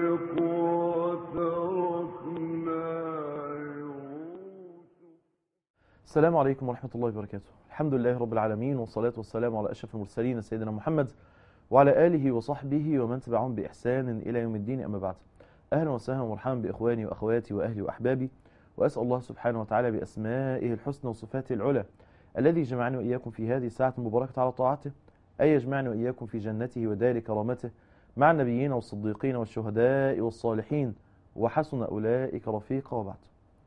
السلام عليكم ورحمة الله وبركاته الحمد لله رب العالمين والصلاة والسلام على أشرف المرسلين سيدنا محمد وعلى آله وصحبه ومن تبعهم بإحسان إلى يوم الدين أما بعد أهلا وسهلا ومرحبا بإخواني وأخواتي وأهلي وأحبابي وأسأل الله سبحانه وتعالى بأسمائه الحسنى وصفاته العلى الذي جمعني وإياكم في هذه الساعة المباركة على طاعته أي يجمعني وإياكم في جنته ودار كرامته مع النبيين والصديقين والشهداء والصالحين وحسن أولئك رفيقا وبعد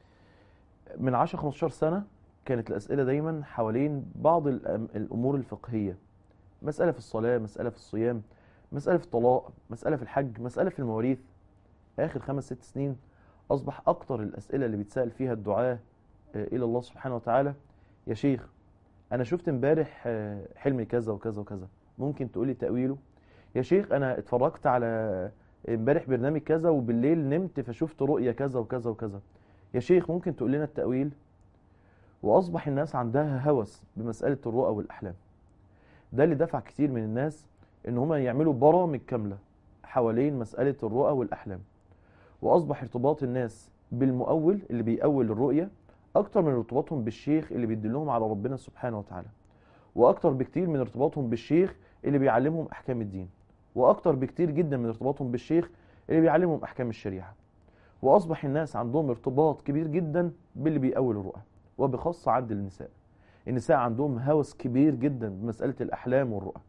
من 10 15 سنة كانت الأسئلة دايما حوالين بعض الأم- الأمور الفقهية مسألة في الصلاة مسألة في الصيام مسألة في الطلاق مسألة في الحج مسألة في المواريث آخر خمس ست سنين أصبح أكتر الأسئلة اللي بيتسأل فيها الدعاة آه، إلى الله سبحانه وتعالى يا شيخ أنا شفت امبارح آه، حلم كذا وكذا وكذا ممكن تقولي تأويله يا شيخ أنا اتفرجت على امبارح برنامج كذا وبالليل نمت فشفت رؤية كذا وكذا وكذا يا شيخ ممكن تقول لنا التأويل وأصبح الناس عندها هوس بمسألة الرؤى والأحلام ده اللي دفع كتير من الناس إن هما يعملوا برامج كاملة حوالين مسألة الرؤى والأحلام وأصبح ارتباط الناس بالمؤول اللي بيأول الرؤية أكتر من ارتباطهم بالشيخ اللي بيدلهم على ربنا سبحانه وتعالى وأكتر بكتير من ارتباطهم بالشيخ اللي بيعلمهم أحكام الدين وأكتر بكتير جدا من ارتباطهم بالشيخ اللي بيعلمهم أحكام الشريعة وأصبح الناس عندهم ارتباط كبير جدا باللي بيأول الرؤى وبخاصة عند النساء النساء عندهم هوس كبير جدا بمسألة الأحلام والرؤى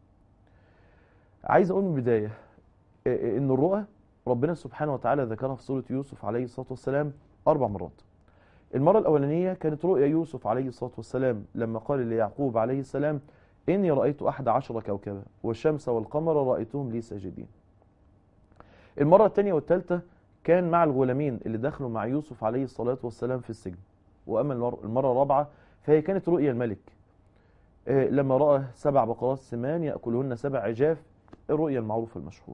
عايز أقول من البداية إيه- إن الرؤى ربنا سبحانه وتعالى ذكرها في سورة يوسف عليه الصلاة والسلام أربع مرات المرة الأولانية كانت رؤيا يوسف عليه الصلاة والسلام لما قال ليعقوب عليه السلام إني رأيت أحد عشر كوكبا والشمس والقمر رأيتهم لي ساجدين المرة الثانية والثالثة كان مع الغلامين اللي دخلوا مع يوسف عليه الصلاة والسلام في السجن وأما المر- المرة الرابعة فهي كانت رؤيا الملك آه، لما رأى سبع بقرات سمان يأكلهن سبع عجاف الرؤيا المعروفة المشهورة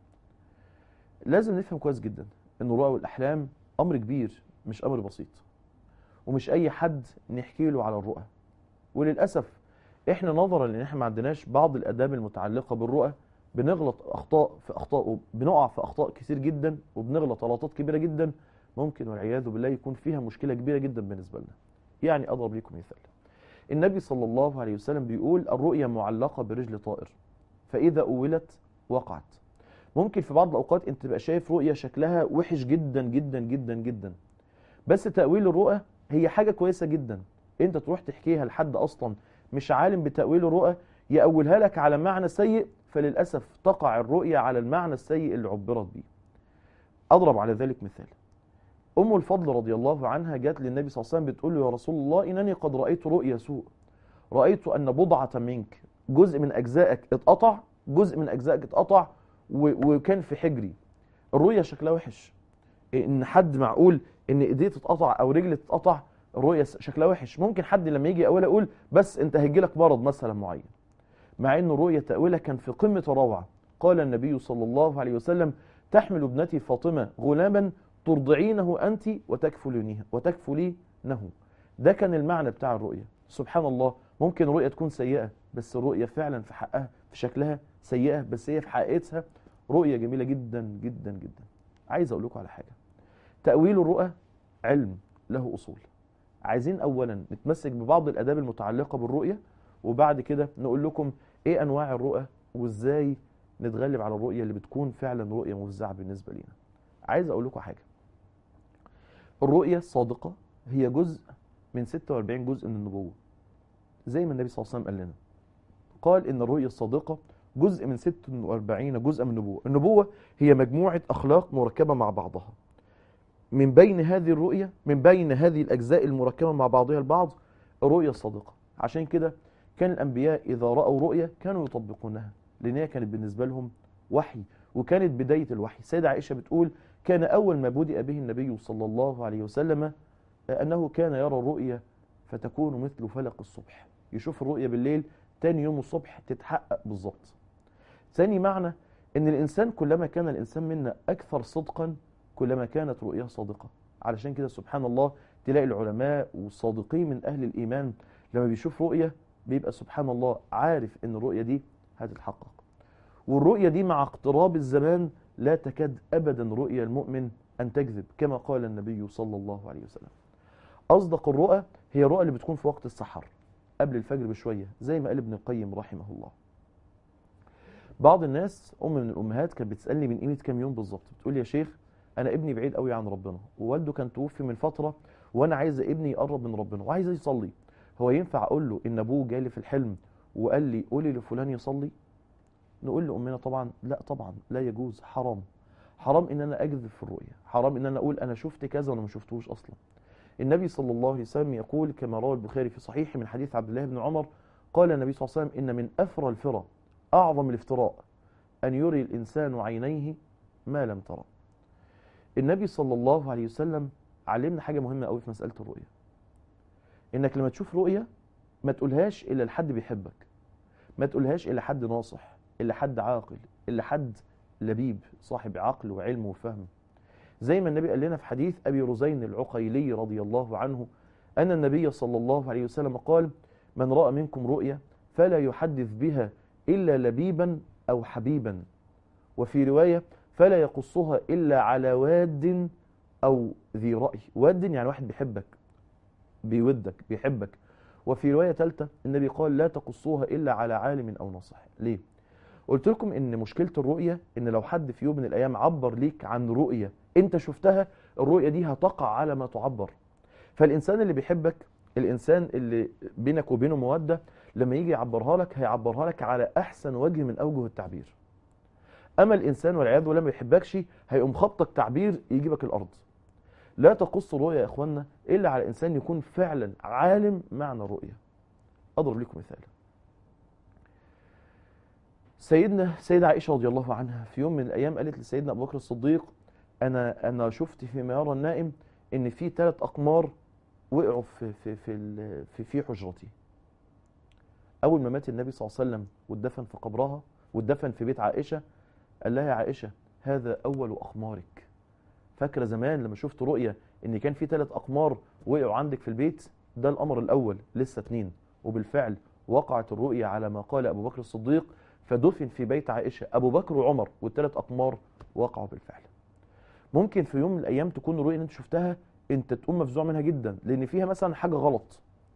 لازم نفهم كويس جدا ان الرؤى والاحلام امر كبير مش امر بسيط ومش اي حد نحكي له على الرؤى وللاسف احنا نظرا لان احنا ما عندناش بعض الاداب المتعلقه بالرؤى بنغلط اخطاء في اخطاء بنقع في اخطاء كتير جدا وبنغلط غلطات كبيره جدا ممكن والعياذ بالله يكون فيها مشكله كبيره جدا بالنسبه لنا يعني اضرب لكم مثال النبي صلى الله عليه وسلم بيقول الرؤيا معلقه برجل طائر فاذا اولت وقعت ممكن في بعض الاوقات انت تبقى شايف رؤيه شكلها وحش جدا جدا جدا جدا بس تاويل الرؤى هي حاجه كويسه جدا انت تروح تحكيها لحد اصلا مش عالم بتاويل الرؤى ياولها لك على معنى سيء فللاسف تقع الرؤيه على المعنى السيء اللي عبرت بيه اضرب على ذلك مثال ام الفضل رضي الله عنها جات للنبي صلى الله عليه وسلم بتقول له يا رسول الله انني قد رايت رؤيا سوء رايت ان بضعه منك جزء من اجزائك اتقطع جزء من اجزائك اتقطع و- وكان في حجري الرؤية شكلها وحش ان حد معقول ان ايديه تتقطع او رجل تتقطع الرؤية شكلها وحش ممكن حد لما يجي اولها يقول بس انت هيجيلك مرض مثلا معين مع ان الرؤية تأويلها كان في قمة الروعة قال النبي صلى الله عليه وسلم تحمل ابنتي فاطمة غلاما ترضعينه انت وتكفلينه وتكفلينه ده كان المعنى بتاع الرؤية سبحان الله ممكن الرؤية تكون سيئة بس الرؤية فعلا في حقها في شكلها سيئة بس هي في حقيقتها رؤية جميلة جدا جدا جدا عايز اقول لكم على حاجة تأويل الرؤى علم له اصول عايزين اولا نتمسك ببعض الاداب المتعلقة بالرؤية وبعد كده نقول لكم ايه انواع الرؤى وازاي نتغلب على الرؤية اللي بتكون فعلا رؤية مفزعة بالنسبة لينا عايز اقول لكم حاجة الرؤية الصادقة هي جزء من 46 جزء من النبوة زي ما النبي صلى الله عليه وسلم قال لنا قال ان الرؤية الصادقة جزء من 46 جزء من النبوة النبوة هي مجموعة أخلاق مركبة مع بعضها من بين هذه الرؤية من بين هذه الأجزاء المركبة مع بعضها البعض الرؤية الصادقة عشان كده كان الأنبياء إذا رأوا رؤية كانوا يطبقونها لأن هي كانت بالنسبة لهم وحي وكانت بداية الوحي سيدة عائشة بتقول كان أول ما بدأ به النبي صلى الله عليه وسلم أنه كان يرى الرؤية فتكون مثل فلق الصبح يشوف الرؤية بالليل تاني يوم الصبح تتحقق بالظبط ثاني معنى ان الانسان كلما كان الانسان منا اكثر صدقا كلما كانت رؤياه صادقه علشان كده سبحان الله تلاقي العلماء والصادقين من اهل الايمان لما بيشوف رؤيه بيبقى سبحان الله عارف ان الرؤيه دي هتتحقق والرؤيه دي مع اقتراب الزمان لا تكاد أبدا رؤيا المؤمن أن تكذب كما قال النبي صلى الله عليه وسلم أصدق الرؤى هي الرؤى اللي بتكون في وقت السحر قبل الفجر بشوية زي ما قال ابن القيم رحمه الله بعض الناس أم من الأمهات كانت بتسألني من قيمة كام يوم بالظبط بتقول لي يا شيخ أنا ابني بعيد قوي عن ربنا ووالده كان توفي من فترة وأنا عايزة ابني يقرب من ربنا وعايز يصلي هو ينفع أقول له إن أبوه جالي في الحلم وقال لي قولي لفلان يصلي نقول لأمنا طبعا لا طبعا لا يجوز حرام حرام ان انا اكذب في الرؤيا حرام ان انا اقول انا شفت كذا وانا ما شفتوش اصلا النبي صلى الله عليه وسلم يقول كما روى البخاري في صحيح من حديث عبد الله بن عمر قال النبي صلى الله عليه وسلم ان من افرى الفرى اعظم الافتراء ان يري الانسان عينيه ما لم ترى النبي صلى الله عليه وسلم علمنا حاجه مهمه قوي في مساله الرؤيا انك لما تشوف رؤيا ما تقولهاش الا لحد بيحبك ما تقولهاش الا حد ناصح الا حد عاقل الا حد لبيب صاحب عقل وعلم وفهم زي ما النبي قال لنا في حديث أبي رزين العقيلي رضي الله عنه أن النبي صلى الله عليه وسلم قال من رأى منكم رؤيا فلا يحدث بها إلا لبيبا أو حبيبا وفي رواية فلا يقصها إلا على واد أو ذي رأي واد يعني واحد بيحبك بيودك بيحبك وفي رواية ثالثة النبي قال لا تقصوها إلا على عالم أو نصح ليه؟ قلت لكم ان مشكله الرؤيه ان لو حد في يوم من الايام عبر ليك عن رؤيه انت شفتها الرؤيه دي هتقع على ما تعبر فالانسان اللي بيحبك الانسان اللي بينك وبينه موده لما يجي يعبرها لك هيعبرها لك على احسن وجه من اوجه التعبير اما الانسان والعياذ بالله ما يحبكش هيقوم خبطك تعبير يجيبك الارض لا تقص الرؤيا يا اخوانا الا على انسان يكون فعلا عالم معنى الرؤيه اضرب لكم مثال سيدنا سيدة عائشة رضي الله عنها في يوم من الأيام قالت لسيدنا أبو بكر الصديق أنا أنا شفت فيما يرى النائم إن في ثلاث أقمار وقعوا في في في ال- في, في حجرتي. أول ما مات النبي صلى الله عليه وسلم واتدفن في قبرها واتدفن في بيت عائشة قال لها يا عائشة هذا أول أقمارك. فاكرة زمان لما شفت رؤية إن كان في ثلاث أقمار وقعوا عندك في البيت ده الأمر الأول لسه اتنين وبالفعل وقعت الرؤية على ما قال أبو بكر الصديق فدفن في بيت عائشة أبو بكر وعمر والثلاث أقمار وقعوا بالفعل ممكن في يوم من الأيام تكون الرؤية اللي أنت شفتها أنت تقوم مفزوع منها جدا لأن فيها مثلا حاجة غلط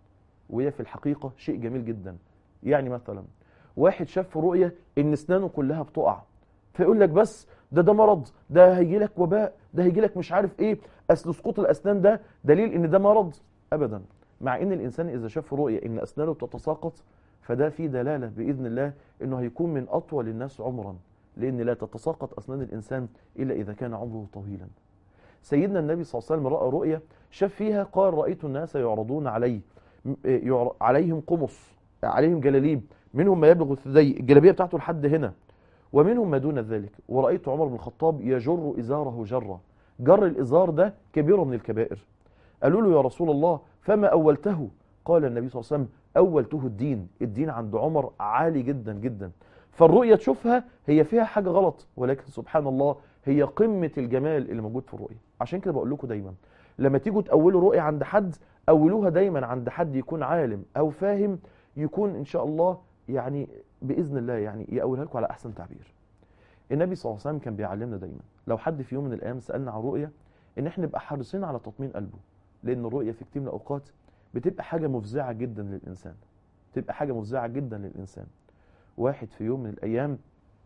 وهي في الحقيقة شيء جميل جدا يعني مثلا واحد شاف في رؤية إن أسنانه كلها بتقع فيقول لك بس ده ده مرض ده هيجي لك وباء ده هيجي لك مش عارف ايه اصل سقوط الاسنان ده دليل ان ده مرض ابدا مع ان الانسان اذا شاف في رؤيه ان اسنانه بتتساقط فده فيه دلاله باذن الله انه هيكون من اطول الناس عمرا لان لا تتساقط اسنان الانسان الا اذا كان عمره طويلا سيدنا النبي صلى الله عليه وسلم راى رؤيا شاف فيها قال رايت الناس يعرضون علي يعر- عليهم قمص عليهم جلاليب منهم ما يبلغ الثدي الجلابيه بتاعته لحد هنا ومنهم ما دون ذلك ورأيت عمر بن الخطاب يجر إزاره جرة جر الإزار ده كبيرة من الكبائر قالوا له يا رسول الله فما أولته قال النبي صلى الله عليه وسلم أولته الدين الدين عند عمر عالي جدا جدا فالرؤية تشوفها هي فيها حاجة غلط ولكن سبحان الله هي قمة الجمال اللي موجود في الرؤية عشان كده بقول لكم دايما لما تيجوا تأولوا رؤية عند حد أولوها دايما عند حد يكون عالم أو فاهم يكون إن شاء الله يعني باذن الله يعني يقولها لكم على احسن تعبير النبي صلى الله عليه وسلم كان بيعلمنا دايما لو حد في يوم من الايام سالنا عن رؤيه ان احنا نبقى حريصين على تطمين قلبه لان الرؤيه في كتير من الاوقات بتبقى حاجه مفزعه جدا للانسان تبقى حاجه مفزعه جدا للانسان واحد في يوم من الايام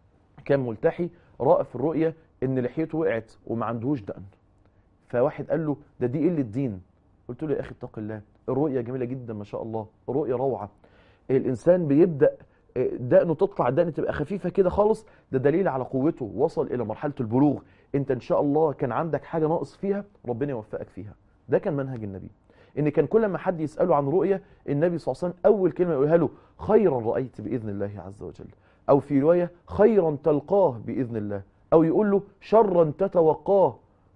كان ملتحي راى في الرؤيه ان لحيته وقعت وما عندهوش دقن فواحد قال له ده دي قله دين قلت له يا اخي اتق الله الرؤيه جميله جدا ما شاء الله الرؤيه روعه الانسان بيبدا دقنه تطلع دقن تبقى خفيفه كده خالص ده دليل على قوته وصل الى مرحله البلوغ انت ان شاء الله كان عندك حاجه ناقص فيها ربنا يوفقك فيها ده كان منهج النبي ان كان كل ما حد يساله عن رؤيه النبي صلى الله عليه وسلم اول كلمه يقولها له خيرا رايت باذن الله عز وجل او في روايه خيرا تلقاه باذن الله او يقول له شرا تتوقاه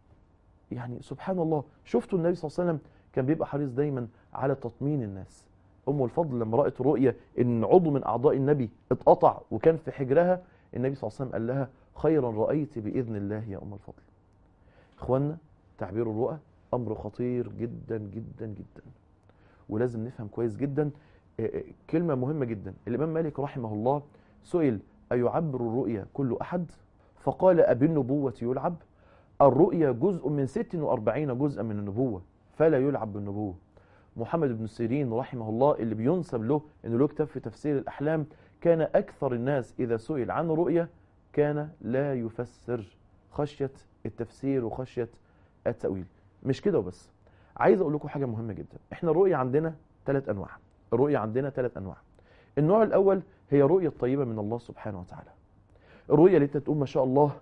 يعني سبحان الله شفتوا النبي صلى الله عليه وسلم كان بيبقى حريص دايما على تطمين الناس ام الفضل لما رأت رؤية ان عضو من اعضاء النبي اتقطع وكان في حجرها النبي صلى الله عليه وسلم قال لها خيرا رأيت بإذن الله يا ام الفضل اخوانا تعبير الرؤى امر خطير جدا جدا جدا ولازم نفهم كويس جدا آه، آه، كلمة مهمة جدا الامام مالك رحمه الله سئل ايعبر الرؤيا كل احد فقال أبالنبوة يلعب الرؤيا جزء من 46 جزءا من النبوة فلا يلعب بالنبوة محمد بن سيرين رحمه الله اللي بينسب له انه له كتاب في تفسير الأحلام كان أكثر الناس إذا سئل عن رؤيا كان لا يفسر خشية التفسير وخشية التأويل مش كده وبس عايز أقول لكم حاجة مهمة جدا احنا الرؤية عندنا ثلاث أنواع الرؤية عندنا ثلاث أنواع النوع الأول هي رؤية طيبة من الله سبحانه وتعالى الرؤية اللي انت تقول ما شاء الله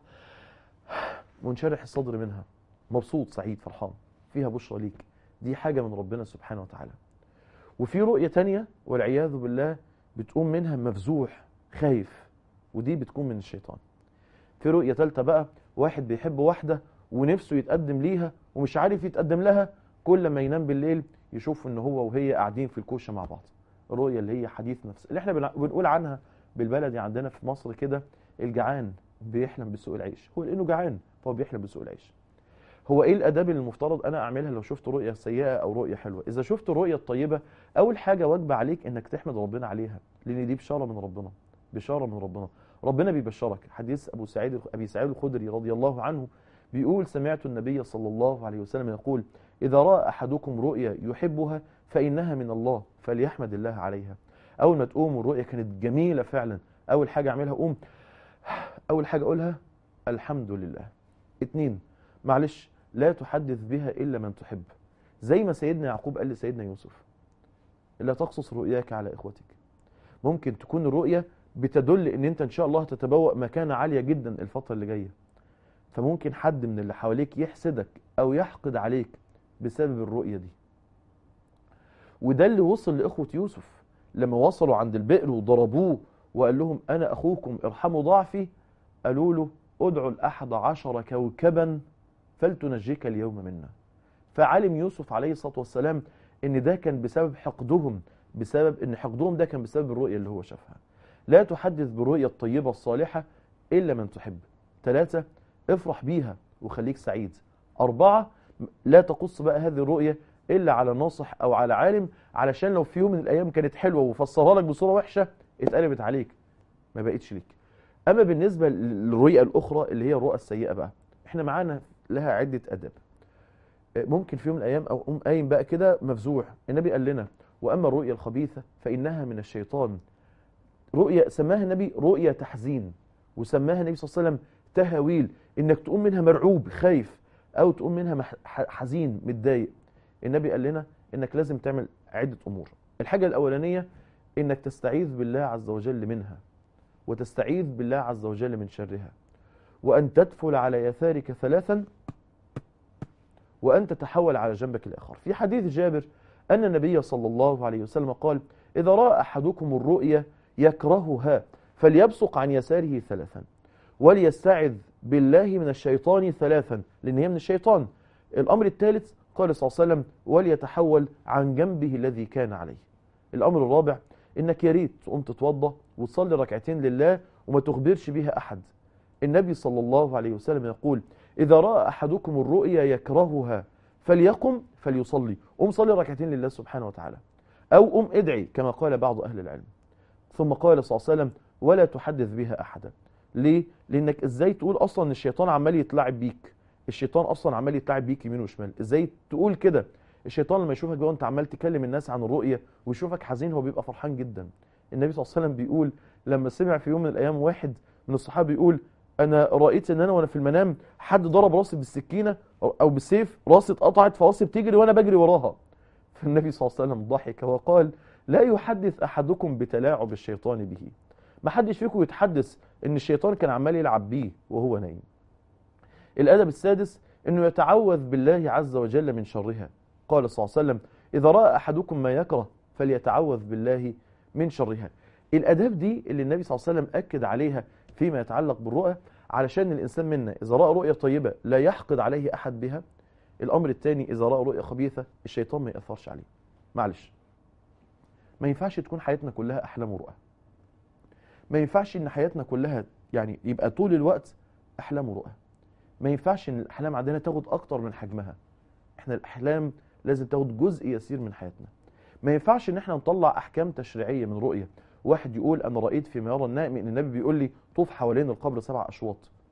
منشرح الصدر منها مبسوط سعيد فرحان فيها بشرى ليك دي حاجة من ربنا سبحانه وتعالى وفي رؤية تانية والعياذ بالله بتقوم منها مفزوح خايف ودي بتكون من الشيطان في رؤية تالتة بقى واحد بيحب واحدة ونفسه يتقدم ليها ومش عارف يتقدم لها كل ما ينام بالليل يشوف ان هو وهي قاعدين في الكوشة مع بعض الرؤية اللي هي حديث نفس اللي احنا بنع- بنقول عنها بالبلدي عندنا في مصر كده الجعان بيحلم بسوء العيش هو لانه جعان فهو بيحلم بسوء العيش هو ايه الاداب اللي المفترض انا اعملها لو شفت رؤيه سيئه او رؤيه حلوه اذا شفت الرؤيه الطيبه اول حاجه واجب عليك انك تحمد ربنا عليها لان دي بشاره من ربنا بشاره من ربنا ربنا بيبشرك حديث ابو سعيد ابي سعيد الخدري رضي الله عنه بيقول سمعت النبي صلى الله عليه وسلم يقول اذا راى احدكم رؤيا يحبها فانها من الله فليحمد الله عليها اول ما تقوم والرؤيه كانت جميله فعلا اول حاجه اعملها قوم اول حاجه اقولها الحمد لله اتنين معلش لا تحدث بها الا من تحب زي ما سيدنا يعقوب قال لسيدنا يوسف لا تقصص رؤياك على اخوتك ممكن تكون الرؤيه بتدل ان انت ان شاء الله هتتبوأ مكانه عاليه جدا الفتره اللي جايه فممكن حد من اللي حواليك يحسدك او يحقد عليك بسبب الرؤيه دي وده اللي وصل لاخوه يوسف لما وصلوا عند البئر وضربوه وقال لهم انا اخوكم ارحموا ضعفي قالوا له ادعوا الاحد عشر كوكبا فلتنجيك اليوم منا فعلم يوسف عليه الصلاه والسلام ان ده كان بسبب حقدهم بسبب ان حقدهم ده كان بسبب الرؤيه اللي هو شافها لا تحدث بالرؤيه الطيبه الصالحه الا من تحب ثلاثه افرح بيها وخليك سعيد أربعة لا تقص بقى هذه الرؤية إلا على ناصح أو على عالم علشان لو في يوم من الأيام كانت حلوة وفسرها لك بصورة وحشة اتقلبت عليك ما بقتش ليك أما بالنسبة للرؤية الأخرى اللي هي الرؤى السيئة بقى احنا معانا لها عدة أدب ممكن في يوم من الأيام أو قوم قايم بقى كده مفزوع النبي قال لنا وأما الرؤية الخبيثة فإنها من الشيطان رؤية سماها النبي رؤية تحزين وسماها النبي صلى الله عليه وسلم تهاويل انك تقوم منها مرعوب خايف او تقوم منها مح- ح- حزين متضايق النبي قال لنا انك لازم تعمل عدة امور الحاجة الاولانية انك تستعيذ بالله عز وجل منها وتستعيذ بالله عز وجل من شرها وان تدفل على يسارك ثلاثا وان تتحول على جنبك الاخر في حديث جابر ان النبي صلى الله عليه وسلم قال اذا راى احدكم الرؤيا يكرهها فليبصق عن يساره ثلاثا وليستعذ بالله من الشيطان ثلاثا لان هي من الشيطان الامر الثالث قال صلى الله عليه وسلم وليتحول عن جنبه الذي كان عليه الامر الرابع انك يا ريت تقوم تتوضى وتصلي ركعتين لله وما تخبرش بها احد النبي صلى الله عليه وسلم يقول اذا راى احدكم الرؤيا يكرهها فليقم فليصلي قم صلي ركعتين لله سبحانه وتعالى او قم ادعي كما قال بعض اهل العلم ثم قال صلى الله عليه وسلم ولا تحدث بها احدا ليه؟ لانك ازاي تقول اصلا ان الشيطان عمال يتلاعب بيك الشيطان اصلا عمال يتلاعب بيك يمين وشمال ازاي تقول كده الشيطان لما يشوفك بقى وانت عمال تكلم الناس عن الرؤيه ويشوفك حزين هو بيبقى فرحان جدا النبي صلى الله عليه وسلم بيقول لما سمع في يوم من الايام واحد من الصحابه يقول انا رايت ان انا وانا في المنام حد ضرب راسي بالسكينه او بالسيف راسي اتقطعت فراسي بتجري وانا بجري وراها فالنبي صلى الله عليه وسلم ضحك وقال لا يحدث احدكم بتلاعب الشيطان به ما حدش فيكم يتحدث ان الشيطان كان عمال يلعب بيه وهو نايم الادب السادس انه يتعوذ بالله عز وجل من شرها قال صلى الله عليه وسلم اذا راى احدكم ما يكره فليتعوذ بالله من شرها الاداب دي اللي النبي صلى الله عليه وسلم اكد عليها فيما يتعلق بالرؤى علشان الانسان منا اذا راى رؤيه طيبه لا يحقد عليه احد بها الامر الثاني اذا راى رؤيه خبيثه الشيطان ما ياثرش عليه معلش ما ينفعش تكون حياتنا كلها احلام ورؤى ما ينفعش ان حياتنا كلها يعني يبقى طول الوقت احلام ورؤى ما ينفعش ان الاحلام عندنا تاخد اكتر من حجمها احنا الاحلام لازم تاخد جزء يسير من حياتنا ما ينفعش ان احنا نطلع احكام تشريعيه من رؤيه واحد يقول انا رايت فيما يرى النائم ان النبي بيقول لي طوف حوالين القبر سبع اشواط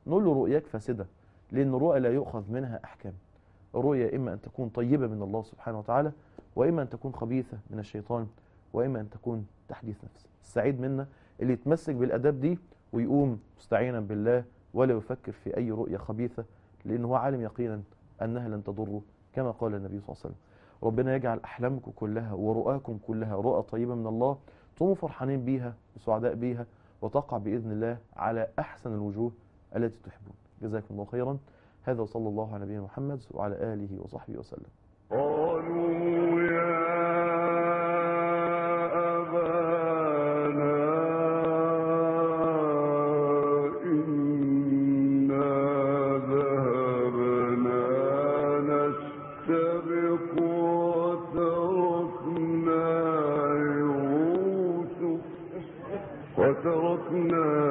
نقول له رؤياك فاسدة لأن الرؤيا لا يؤخذ منها أحكام الرؤيا إما أن تكون طيبة من الله سبحانه وتعالى وإما أن تكون خبيثة من الشيطان وإما أن تكون تحديث نفس السعيد منا اللي يتمسك بالأداب دي ويقوم مستعينا بالله ولا يفكر في أي رؤية خبيثة لأنه هو عالم يقينا أنها لن تضره كما قال النبي صلى الله عليه وسلم ربنا يجعل أحلامكم كلها ورؤاكم كلها رؤى طيبة من الله تقوموا فرحانين بيها وسعداء بيها وتقع بإذن الله على أحسن الوجوه التي تحبون جزاكم الله خيرا هذا وصلى الله على نبينا محمد وعلى آله وصحبه وسلم قالوا يا أبانا إنا ذهبنا نستبق وتركنا يوسف وتركنا